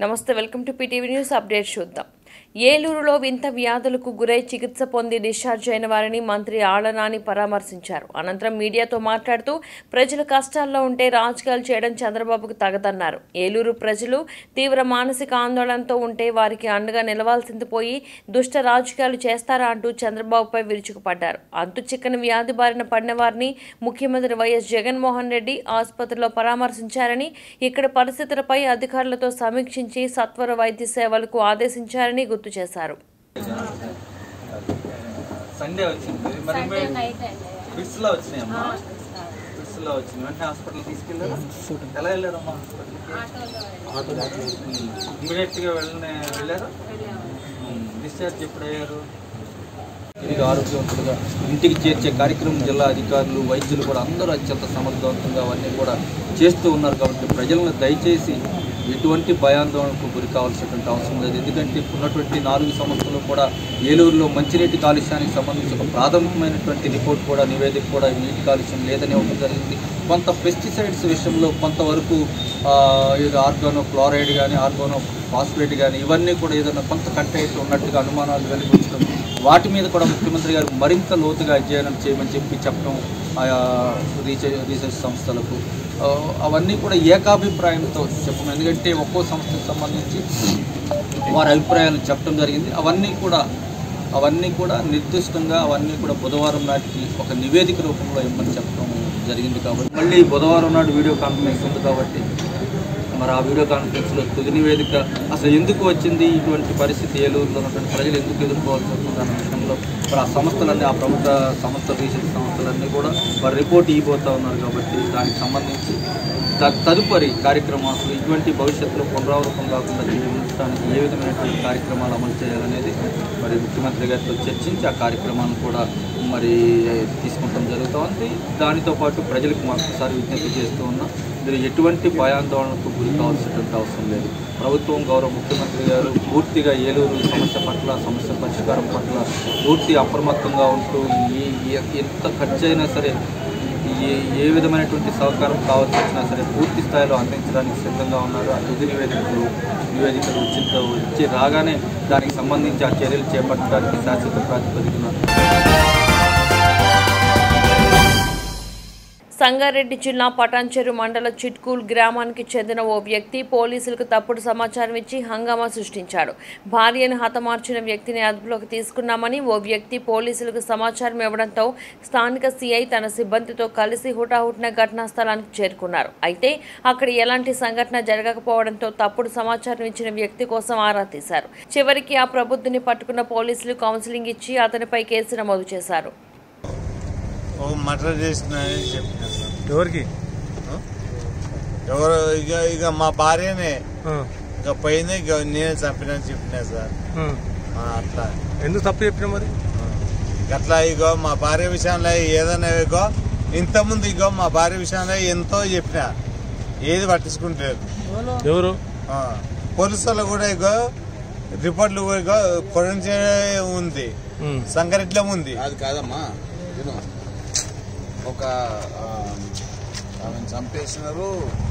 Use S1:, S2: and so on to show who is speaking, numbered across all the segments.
S1: నమస్తే welcome to PTV news update చూద్దాం ఏలూరులో వింత వ్యాధులకు గురై చికిత్స పొంది డిశ్చార్జ్ అయిన వారిని మంత్రి ఆళ్లనాని పరామర్శించారు అనంతరం మీడియాతో మాట్లాడుతూ ప్రజలు కష్టాల్లో ఉంటే రాజకీయాలు చేయడం చంద్రబాబుకు తగదన్నారు ఏలూరు ప్రజలు తీవ్ర మానసిక ఆందోళనతో ఉంటే వారికి అండగా నిలవాల్సింది పోయి దుష్ట రాజకీయాలు చేస్తారా అంటూ చంద్రబాబుపై విరుచుకుపడ్డారు అంతు చిక్కని వ్యాధి బారిన పడిన వారిని ముఖ్యమంత్రి వైఎస్ జగన్మోహన్ రెడ్డి ఆసుపత్రిలో పరామర్శించారని ఇక్కడ పరిస్థితులపై అధికారులతో సమీక్షించి సత్వర వైద్య సేవలకు ఆదేశించారని గుర్తు చేశారు
S2: సండే వచ్చింది మరి
S3: సండే నైట్ అండి
S2: ఫిట్స్ లో వచ్చినాయమ్మా ఫిట్స్ లో వచ్చింది వెంటనే హాస్పిటల్ తీసుకెళ్ళారు ఎలా వెళ్ళారమ్మా హాస్పిటల్
S3: ఆటోలో
S2: ఇమీడియట్ గా వెళ్ళనే వెళ్ళారు
S3: వెళ్ళాము
S2: డిశ్చార్జ్ ఎప్పుడు అయ్యారు తిరిగి ఆరోగ్యవంతులుగా ఇంటికి చేర్చే కార్యక్రమం జిల్లా అధికారులు వైద్యులు కూడా అందరూ అత్యంత సమర్థవంతంగా అవన్నీ కూడా చేస్తూ ఉన్నారు కాబట్టి ప్రజలను దయచేసి ఎటువంటి భయాందోళనకు గురి కావాల్సినటువంటి అవసరం లేదు ఎందుకంటే ఉన్నటువంటి నాలుగు సంవత్సరాలు కూడా ఏలూరులో మంచినీటి కాలుష్యానికి సంబంధించి ఒక ప్రాథమికమైనటువంటి రిపోర్ట్ కూడా నివేదిక కూడా నీటి కాలుష్యం లేదని ఇవ్వడం జరిగింది కొంత పెస్టిసైడ్స్ విషయంలో కొంతవరకు ఆ, ఇది ఆర్గానో క్లోరైడ్ కానీ ఆర్గానో ఫాస్ఫేట్ కానీ ఇవన్నీ కూడా ఏదైనా కొంత కంటెంట్ ఉన్నట్టుగా అనుమానాలు వెలిగించడం వాటి మీద కూడా ముఖ్యమంత్రి గారు మరింత లోతుగా అధ్యయనం చేయమని చెప్పి చెప్పడం ఆయా రీసెర్చ్ రీసెర్చ్ సంస్థలకు ఆ, అవన్నీ కూడా ఏకాభిప్రాయంతో చెప్పడం ఎందుకంటే ఒక్కో సంస్థకు సంబంధించి వారి అభిప్రాయాలను చెప్పడం జరిగింది అవన్నీ కూడా అవన్నీ కూడా నిర్దిష్టంగా అవన్నీ కూడా బుధవారం నాటికి ఒక నివేదిక రూపంలో ఇవ్వమని చెప్పడం జరిగింది కాబట్టి మళ్ళీ బుధవారం నాడు వీడియో కాన్ఫరెన్స్ ఉంది కాబట్టి మరి ఆ వీడియో కాన్ఫరెన్స్లో తుది నివేదిక అసలు ఎందుకు వచ్చింది ఇటువంటి పరిస్థితి ఏలూరులో ఉన్నటువంటి ప్రజలు ఎందుకు ఎదుర్కోవాల్సి వస్తుంది అన్న విషయంలో మరి ఆ సంస్థలన్నీ ఆ ప్రభుత్వ సంస్థ రీసెర్చ్ సంస్థలన్నీ కూడా వారి రిపోర్ట్ ఇవ్వబోతా ఉన్నారు కాబట్టి దానికి సంబంధించి త- తదుపరి కార్యక్రమం అసలు ఇటువంటి భవిష్యత్తులో పునరావృతం కాకుండా జీవించడానికి ఏ విధమైనటువంటి కార్యక్రమాలు అమలు చేయాలనేది మరి ముఖ్యమంత్రి గారితో చర్చించి ఆ కార్యక్రమాన్ని కూడా మరి తీసుకుంటాం జరుగుతోంది దానితో పాటు ప్రజలకు మరొకసారి విజ్ఞప్తి చేస్తూ ఉన్నాం మీరు ఎటువంటి భయాందోళనకు గురి కావాల్సినటువంటి అవసరం లేదు ప్రభుత్వం గౌరవ ముఖ్యమంత్రి గారు పూర్తిగా ఏలూరు సమస్య పట్ల సమస్య పరిష్కారం పట్ల పూర్తి అప్రమత్తంగా ఉంటూ ఈ ఈ- ఎంత ఖర్చు అయినా సరే ఏ ఏ విధమైనటువంటి సహకారం కావాల్సి వచ్చినా సరే పూర్తి స్థాయిలో అందించడానికి సిద్ధంగా ఉన్నారు ఆ తుది నివేదికలు నివేదికలు వచ్చిన వచ్చి రాగానే దానికి సంబంధించి ఆ చర్యలు చేపట్టడానికి శాశ్వత ప్రాతిపదికన
S1: సంగారెడ్డి జిల్లా పటాన్చెరు మండల చిట్కూల్ గ్రామానికి చెందిన ఓ వ్యక్తి పోలీసులకు తప్పుడు సమాచారం ఇచ్చి హంగామా సృష్టించాడు భార్యను హతమార్చిన వ్యక్తిని అదుపులోకి తీసుకున్నామని ఓ వ్యక్తి పోలీసులకు సమాచారం ఇవ్వడంతో స్థానిక సీఐ తన సిబ్బందితో కలిసి హుటాహుటిన ఘటనా స్థలానికి చేరుకున్నారు అయితే అక్కడ ఎలాంటి సంఘటన జరగకపోవడంతో తప్పుడు సమాచారం ఇచ్చిన వ్యక్తి కోసం ఆరా తీశారు చివరికి ఆ ప్రబుద్ధుని పట్టుకున్న పోలీసులు కౌన్సిలింగ్ ఇచ్చి అతనిపై కేసు నమోదు చేశారు
S4: ఓ మర్డర్ చేసిన చెప్పిన సార్
S5: ఎవరికి
S4: ఎవరు ఇక ఇక మా భార్యనే
S5: ఆ,
S4: ఇక పోయింది ఇక నేనే చంపిన చెప్పిన సార్
S5: ఆ.
S4: ఆ, అట్లా
S5: ఎందుకు తప్పు చెప్పినా మరి
S4: ఆ. అట్లా ఇగో మా భార్య విషయంలో ఏదైనా ఇగో ఇంతకుముందు ఇగో మా భార్య విషయంలో ఎంతో చెప్పిన ఏది పట్టించుకుంటారు
S5: ఎవరు
S4: ఆ. పోలీసు వాళ్ళు కూడా ఇగో రిపోర్ట్లు కూడా ఇగో కొడంచే ఉంది
S5: ఉమ్.
S4: సంగారెడ్డిలో ఉంది
S6: అది కాదమ్మా విను ఒక ఆ, ఆమెను చంపేసినారు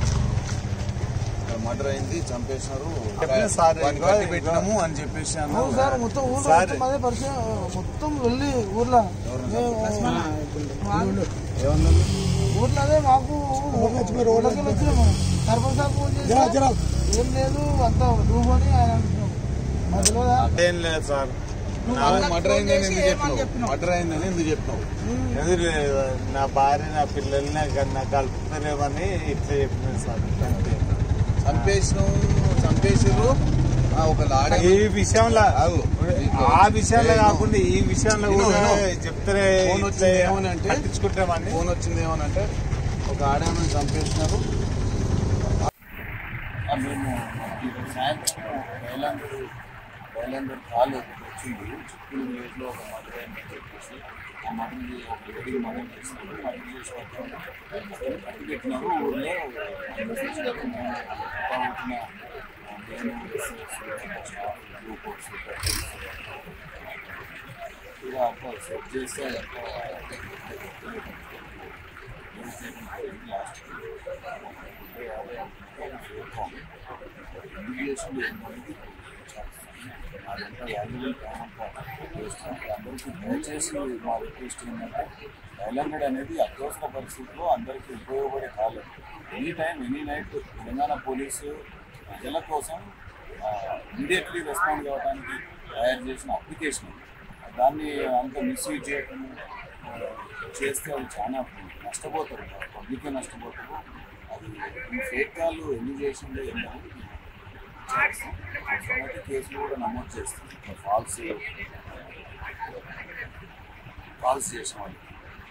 S6: మర్డర్ అయింది చంపేసినారు
S4: చెప్పిన సార్
S6: వాడిని
S4: ఇదిగో,
S6: కట్టి పెట్టినాము అని చెప్పేసి అన్నారు
S7: అవును సార్ మొత్తం ఊర్లో
S4: సార్.
S7: మొత్తం అదే పరిచయం మొత్తం వెళ్ళి ఊర్లో
S6: ఏమన్నారు
S7: ఊర్లో అదే మాకు ఊళ్ళకి వచ్చినాము సర్పంచ్ సార్ ఫోన్ చేసి ఏం లేదు అంత నువ్వు అని ఆయన అంటున్నాడు. మాకు తెలియదా
S4: ఏం లేదు సార్
S6: మర్డర్ అయిందని ఎందుకు చెప్పినావు మర్డర్ అయిందని ఎందుకు చెప్పినావు
S4: ఎందుకు లేదు? నా భార్య నా పిల్లల్ని నాకు నాకు కలుపుతారేమని ఇట్లా చెప్పిన సార్ అంతే.
S6: చంపేసినావు చంపేసిర్రు ఆ, ఒక లాడ
S4: ఈ విషయంలో
S6: ఆగు.
S4: ఆ విషయంలో కాకుండా ఈ విషయంలో
S6: విను,
S4: కూడా
S6: విను.
S4: చెప్తారే
S6: ఫోన్ వచ్చింది ఏమనంటే
S4: పట్టించుకుంటామని
S6: ఫోన్ వచ్చింది ఏమనంటే ఒక ఆడమని చంపేసినారు ఆ, మేము ఈరోజు సాయంత్రం బయలందరూ బయలందరూ కాల్ వచ్చింది చిత్తూరు విలేజ్లో ఒక మర్డర్ అయిందని చెప్పేసి ఆ మటన్ ఒక లేడీకి మటన్ చేసినారు మటన్ చేసి కట్టి పెట్టినారు ఊళ్ళో అందరూ చూసినారు. ఇంకా ఉంటున్న నేను గ్లూకోజ్ ఇక అక్కడ సెట్ చేస్తే అక్కడ లాస్ట్ ఎందుకు చేసిండు ఏంటనేది అదంతా వాల్యుబుల్ టైం అంతా వేస్ట్ అందరికీ దయచేసి మా రిక్వెస్ట్ ఏంటంటే రైలంగడ్ అనేది అత్యవసర పరిస్థితుల్లో అందరికీ ఉపయోగపడే కాలం any time any night Telangana police ప్రజల కోసం ఇమీడియట్లీ రెస్పాండ్ కావడానికి తయారు చేసిన అప్లికేషన్ దాన్ని అంత మిస్యూజ్ చేయడం ఆ, చేస్తే అది చాలా నష్టపోతారు పబ్లిక్ నష్టపోతారు అది ఈ ఫేక్ కాల్ ఎన్ని చేసిందో ఏంటనేది చేస్తాం అవసరమైతే కేసులు కూడా నమోదు చేస్తాం ఫాల్స్ కాల్స్ చేసిన వాళ్ళకి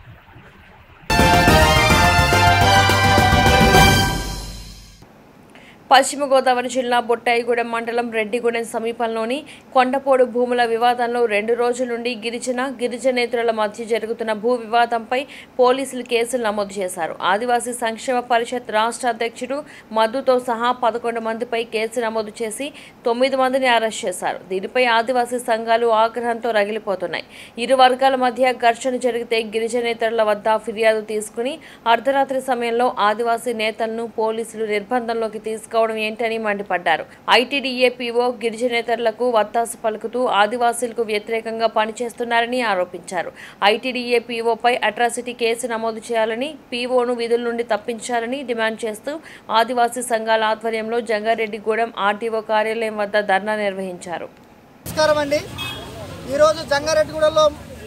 S1: పశ్చిమ గోదావరి జిల్లా బొట్టాయిగూడెం మండలం రెడ్డిగూడెం సమీపంలోని కొండపోడు భూముల వివాదంలో రెండు రోజుల నుండి గిరిజన గిరిజనేతరుల మధ్య జరుగుతున్న భూ వివాదంపై పోలీసులు కేసులు నమోదు చేశారు ఆదివాసీ సంక్షేమ పరిషత్ రాష్ట్ర అధ్యక్షుడు మధుతో సహా పదకొండు మందిపై కేసు నమోదు చేసి తొమ్మిది మందిని అరెస్ట్ చేశారు దీనిపై ఆదివాసీ సంఘాలు ఆగ్రహంతో రగిలిపోతున్నాయి ఇరు వర్గాల మధ్య ఘర్షణ జరిగితే గిరిజనేతరుల వద్ద ఫిర్యాదు తీసుకుని అర్ధరాత్రి సమయంలో ఆదివాసీ నేతలను పోలీసులు నిర్బంధంలోకి తీసుకోవడం ఏంటని మండిపడ్డారు ఐటీడీఏ పీఓ గిరిజనేతరులకు వత్తాసు పలుకుతూ ఆదివాసీలకు వ్యతిరేకంగా పనిచేస్తున్నారని ఆరోపించారు ఐటీడీఏ పీఓపై అట్రాసిటీ కేసు నమోదు చేయాలని పీఓను విధుల నుండి తప్పించాలని డిమాండ్ చేస్తూ ఆదివాసీ సంఘాల ఆధ్వర్యంలో జంగారెడ్డిగూడెం ఆర్టీఓ కార్యాలయం వద్ద ధర్నా నిర్వహించారు
S7: నమస్కారం అండి ఈరోజు జంగారెడ్డిగూడలో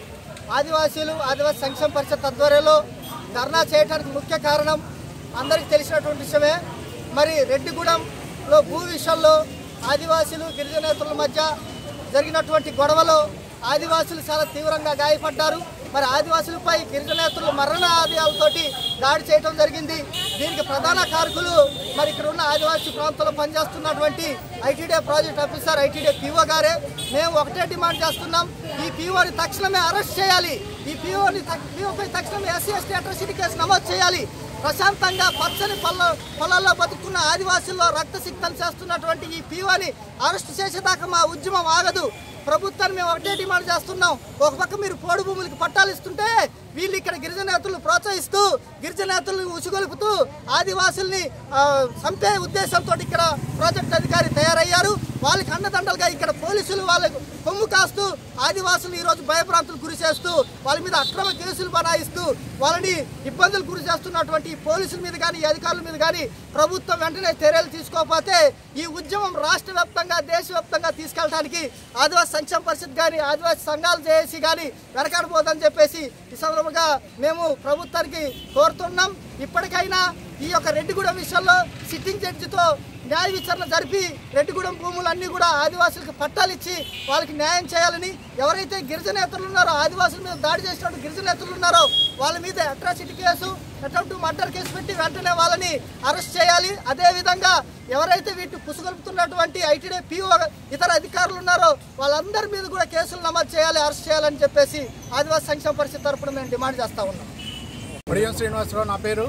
S7: ఆదివాసీలు ఆదివాసీ సంక్షేమ పరిషత్ ఆధ్వర్యంలో ధర్నా చేయడానికి ముఖ్య కారణం అందరికీ తెలిసినటువంటి విషయమే మరి రెడ్డిగూడెంలో భూ విషయంలో ఆదివాసీలు గిరిజనేతల మధ్య జరిగినటువంటి గొడవలో ఆదివాసులు చాలా తీవ్రంగా గాయపడ్డారు మరి ఆదివాసులపై గిరిజనేతలు మరణ ఆదాయాలతోటి దాడి చేయడం జరిగింది దీనికి ప్రధాన కారకులు మరి ఇక్కడ ఉన్న ఆదివాసీ ప్రాంతంలో పనిచేస్తున్నటువంటి ITD project officer ITD PO గారే మేము ఒకటే డిమాండ్ చేస్తున్నాం ఈ పీఓని తక్షణమే అరెస్ట్ చేయాలి ఈ పీఓని పీఓపై తక్షణమే ఎస్సీ ఎస్టీ అట్రాసిటీ కేసు నమోదు చేయాలి ప్రశాంతంగా పచ్చని పొల పొలాల్లో బతుకున్న ఆదివాసుల్లో రక్తసిక్తం చేస్తున్నటువంటి ఈ పీఓని అరెస్ట్ చేసేదాకా మా ఉద్యమం ఆగదు ప్రభుత్వాన్ని మేము ఒకటే డిమాండ్ చేస్తున్నాం ఒక పక్క మీరు పోడు భూములకి పట్టాలు ఇస్తుంటే వీళ్ళు ఇక్కడ గిరిజనేతలు ప్రోత్సహిస్తూ గిరిజనేతలను ఉసుగొలుపుతూ ఆదివాసుల్ని ఆ, చంపే ఉద్దేశంతో ఇక్కడ ప్రాజెక్ట్ అధికారి తయారయ్యారు వాళ్ళకి అండదండలుగా ఇక్కడ పోలీసులు వాళ్ళకు కొమ్ము కాస్తూ ఆదివాసులు ఈరోజు భయభ్రాంతులు గురి చేస్తూ వాళ్ళ మీద అక్రమ కేసులు బనాయిస్తూ వాళ్ళని ఇబ్బందులు గురి చేస్తున్నటువంటి ఈ పోలీసుల మీద కానీ ఈ అధికారుల మీద కానీ ప్రభుత్వం వెంటనే చర్యలు తీసుకోకపోతే ఈ ఉద్యమం రాష్ట్ర వ్యాప్తంగా దేశవ్యాప్తంగా తీసుకెళ్ళడానికి ఆదివాసీ సంక్షేమ పరిషత్ కానీ ఆదివాసీ సంఘాలు చేసి కానీ వెనకాడబోదని చెప్పేసి ఈ సందర్భంగా మేము ప్రభుత్వానికి కోరుతున్నాం ఇప్పటికైనా ఈ యొక్క రెడ్డిగూడెం విషయంలో సిట్టింగ్ జడ్జితో న్యాయ విచారణ జరిపి రెడ్డిగూడెం భూములన్నీ కూడా ఆదివాసులకు పట్టాలు ఇచ్చి వాళ్ళకి న్యాయం చేయాలని ఎవరైతే గిరిజనేతలు ఉన్నారో ఆదివాసుల మీద దాడి చేసినట్టు గిరిజనేతలు ఉన్నారో వాళ్ళ మీద atrocity case attempt murder case పెట్టి వెంటనే వాళ్ళని అరెస్ట్ చేయాలి అదేవిధంగా ఎవరైతే వీటిని పుసుగొలుపుతున్నటువంటి ఐటీడీ పీఓ ఇతర అధికారులు ఉన్నారో వాళ్ళందరి మీద కూడా కేసులు నమోదు చేయాలి అరెస్ట్ చేయాలని చెప్పేసి ఆదివాసీ సంక్షేమ పరిషత్ తరపున మేము డిమాండ్ చేస్తా ఉన్నాం
S8: వడియం శ్రీనివాసరావు నా పేరు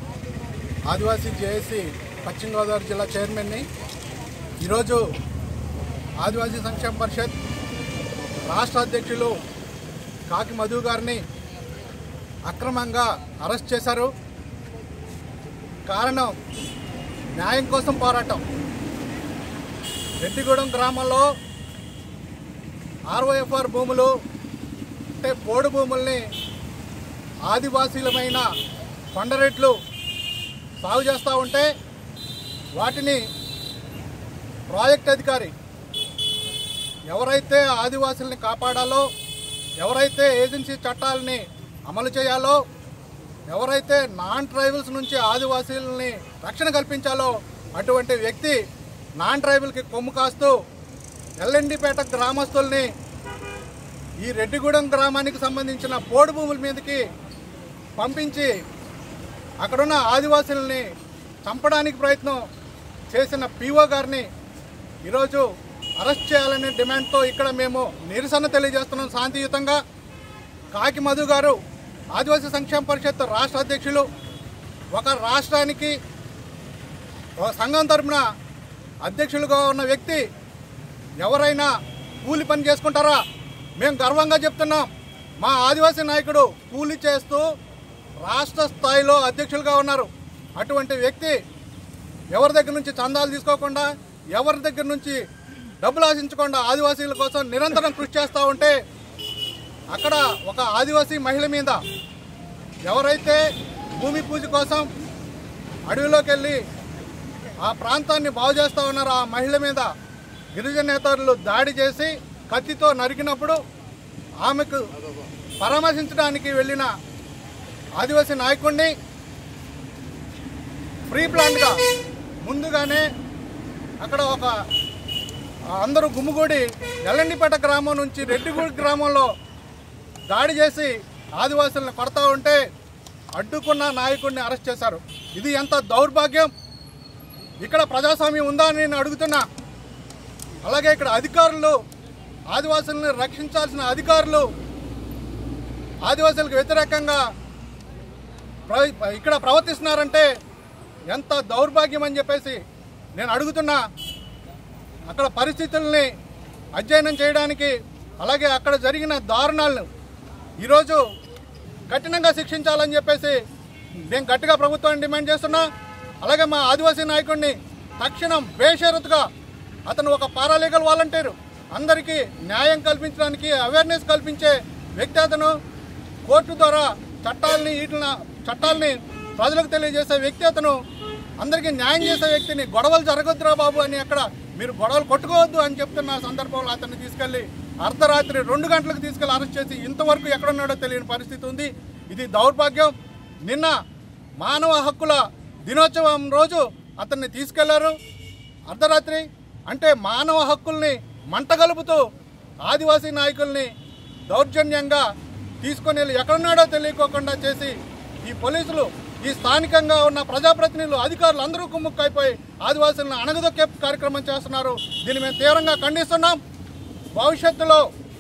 S8: ఆదివాసీ జేఏసీ పశ్చిమ గోదావరి జిల్లా చైర్మన్ని ఈరోజు ఆదివాసీ సంక్షేమ పరిషత్ రాష్ట్ర అధ్యక్షులు కాకి మధు గారిని అక్రమంగా అరెస్ట్ చేశారు కారణం న్యాయం కోసం పోరాటం రెడ్డిగూడెం గ్రామంలో ఆర్ఓఎఫ్ఆర్ భూములు అంటే పోడు భూముల్ని ఆదివాసీలమైన కొండరెట్లు సాగు చేస్తూ ఉంటే వాటిని ప్రాజెక్ట్ అధికారి ఎవరైతే ఆదివాసుల్ని కాపాడాలో ఎవరైతే ఏజెన్సీ చట్టాలని అమలు చేయాలో ఎవరైతే నాన్ ట్రైబల్స్ నుంచి ఆదివాసీలని రక్షణ కల్పించాలో అటువంటి వ్యక్తి నాన్ ట్రైబల్కి కొమ్ము కాస్తూ ఎల్ఎండిపేట గ్రామస్తుల్ని ఈ రెడ్డిగూడెం గ్రామానికి సంబంధించిన పోడు భూముల మీదకి పంపించి అక్కడున్న ఆదివాసుల్ని చంపడానికి ప్రయత్నం చేసిన పీఓ గారిని ఈరోజు అరెస్ట్ చేయాలనే డిమాండ్తో ఇక్కడ మేము నిరసన తెలియజేస్తున్నాం శాంతియుతంగా కాకి మధు గారు ఆదివాసీ సంక్షేమ పరిషత్ రాష్ట్ర అధ్యక్షులు ఒక రాష్ట్రానికి ఒక సంఘం తరపున అధ్యక్షులుగా ఉన్న వ్యక్తి ఎవరైనా కూలి పని చేసుకుంటారా మేము గర్వంగా చెప్తున్నాం మా ఆదివాసీ నాయకుడు కూలి చేస్తూ రాష్ట్ర స్థాయిలో అధ్యక్షులుగా ఉన్నారు అటువంటి వ్యక్తి ఎవరి దగ్గర నుంచి చందాలు తీసుకోకుండా ఎవరి దగ్గర నుంచి డబ్బులు ఆశించకుండా ఆదివాసీల కోసం నిరంతరం కృషి చేస్తూ ఉంటే అక్కడ ఒక ఆదివాసీ మహిళ మీద ఎవరైతే భూమి పూజ కోసం అడవిలోకి వెళ్ళి ఆ ప్రాంతాన్ని బాగు చేస్తూ ఉన్నారో ఆ మహిళ మీద గిరిజన నేతలు దాడి చేసి కత్తితో నరికినప్పుడు ఆమెకు పరామర్శించడానికి వెళ్ళిన ఆదివాసీ నాయకుడిని ఫ్రీ ప్లాన్గా ముందుగానే అక్కడ ఒక అందరూ గుమ్ముగూడి ఎల్లండిపేట గ్రామం నుంచి రెడ్డిగూడి గ్రామంలో దాడి చేసి ఆదివాసులను కొడతా ఉంటే అడ్డుకున్న నాయకుడిని అరెస్ట్ చేశారు ఇది ఎంత దౌర్భాగ్యం ఇక్కడ ప్రజాస్వామ్యం ఉందా అని నేను అడుగుతున్నా అలాగే ఇక్కడ అధికారులు ఆదివాసులను రక్షించాల్సిన అధికారులు ఆదివాసులకు వ్యతిరేకంగా ప్ర- ఇక్కడ ప్రవర్తిస్తున్నారంటే ఎంత దౌర్భాగ్యం అని చెప్పేసి నేను అడుగుతున్నా అక్కడ పరిస్థితుల్ని అధ్యయనం చేయడానికి అలాగే అక్కడ జరిగిన దారుణాలను ఈరోజు కఠినంగా శిక్షించాలని చెప్పేసి నేను గట్టిగా ప్రభుత్వాన్ని డిమాండ్ చేస్తున్నా అలాగే మా ఆదివాసీ నాయకుడిని తక్షణం బేషరతుగా అతను ఒక పారాలీగల్ వాలంటీర్ అందరికీ న్యాయం కల్పించడానికి అవేర్నెస్ కల్పించే వ్యక్తి అతను కోర్టు ద్వారా చట్టాలని వీటిని చట్టాలని ప్రజలకు తెలియజేసే వ్యక్తి అతను అందరికీ న్యాయం చేసే వ్యక్తిని గొడవలు జరగొద్దురా బాబు అని అక్కడ మీరు గొడవలు కొట్టుకోవద్దు అని చెప్తున్న సందర్భంలో అతన్ని తీసుకెళ్లి అర్ధరాత్రి రెండు గంటలకు తీసుకెళ్లి అరెస్ట్ చేసి ఇంతవరకు ఎక్కడున్నాడో తెలియని పరిస్థితి ఉంది ఇది దౌర్భాగ్యం నిన్న మానవ హక్కుల దినోత్సవం రోజు అతన్ని తీసుకెళ్లారు అర్ధరాత్రి అంటే మానవ హక్కుల్ని మంటగలుపుతూ ఆదివాసీ నాయకుల్ని దౌర్జన్యంగా తీసుకొని వెళ్ళి ఎక్కడున్నాడో తెలియకోకుండా చేసి ఈ పోలీసులు ఈ స్థానికంగా ఉన్న ప్రజాప్రతినిధులు అధికారులు అందరూ కుమ్ముక్కైపోయి ఆదివాసులను అణగదొక్కే కార్యక్రమం చేస్తున్నారు దీన్ని మేము తీవ్రంగా ఖండిస్తున్నాం భవిష్యత్తులో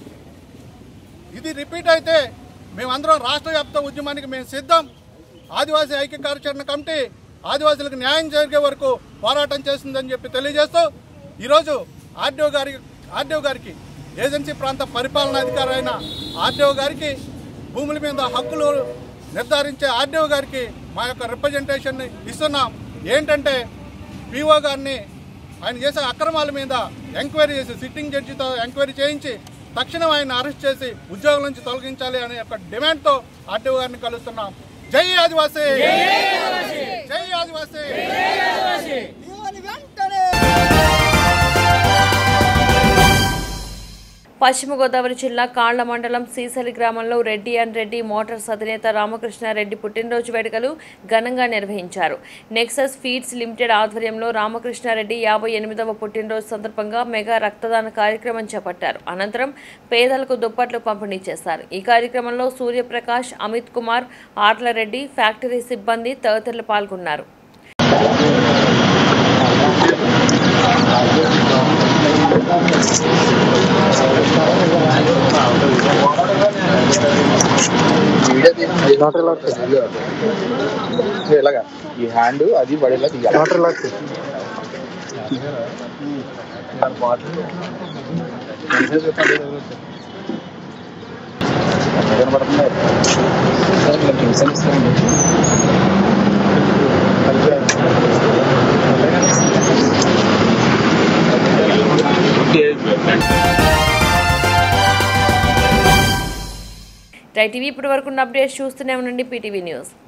S8: ఇది రిపీట్ అయితే మేమందరం రాష్ట్ర వ్యాప్త ఉద్యమానికి మేము సిద్ధం ఆదివాసీ ఐక్య కార్యాచరణ కమిటీ ఆదివాసులకు న్యాయం జరిగే వరకు పోరాటం చేస్తుందని చెప్పి తెలియజేస్తూ ఈరోజు ఆర్డీఓ గారి ఆర్డీఓ గారికి ఏజెన్సీ ప్రాంత పరిపాలనా అధికారి అయిన ఆర్డీఓ గారికి భూముల మీద హక్కులు నిర్ధారించే ఆర్డీఓ గారికి మా యొక్క రిప్రజెంటేషన్ ఇస్తున్నాం ఏంటంటే పీఓ గారిని ఆయన చేసే అక్రమాల మీద ఎంక్వైరీ చేసి సిట్టింగ్ జడ్జితో ఎంక్వైరీ చేయించి తక్షణం ఆయన అరెస్ట్ చేసి ఉద్యోగం నుంచి తొలగించాలి అనే ఒక డిమాండ్తో ఆర్టీఓ గారిని కలుస్తున్నాం జై ఆదివాసీ జై ఆదివాసీ
S1: పశ్చిమ గోదావరి జిల్లా కాళ్ల మండలం సీసలి గ్రామంలో రెడ్డి అండ్ రెడ్డి మోటార్స్ అధినేత రామకృష్ణారెడ్డి పుట్టినరోజు వేడుకలు ఘనంగా నిర్వహించారు నెక్సస్ ఫీడ్స్ లిమిటెడ్ ఆధ్వర్యంలో రామకృష్ణారెడ్డి యాభై ఎనిమిదవ పుట్టినరోజు సందర్భంగా మెగా రక్తదాన కార్యక్రమం చేపట్టారు అనంతరం పేదలకు దుప్పట్లు పంపిణీ చేశారు ఈ కార్యక్రమంలో సూర్యప్రకాష్ అమిత్ కుమార్ ఆర్లరెడ్డి ఫ్యాక్టరీ సిబ్బంది తదితరులు పాల్గొన్నారు
S9: ఇలాగా ఈ హ్యాండ్ అది పడేలా తీయాలి
S1: రైట్ ఇవి ఇప్పటి వరకు అప్డేట్స్ చూస్తూనే ఉండండి పీటీవీ న్యూస్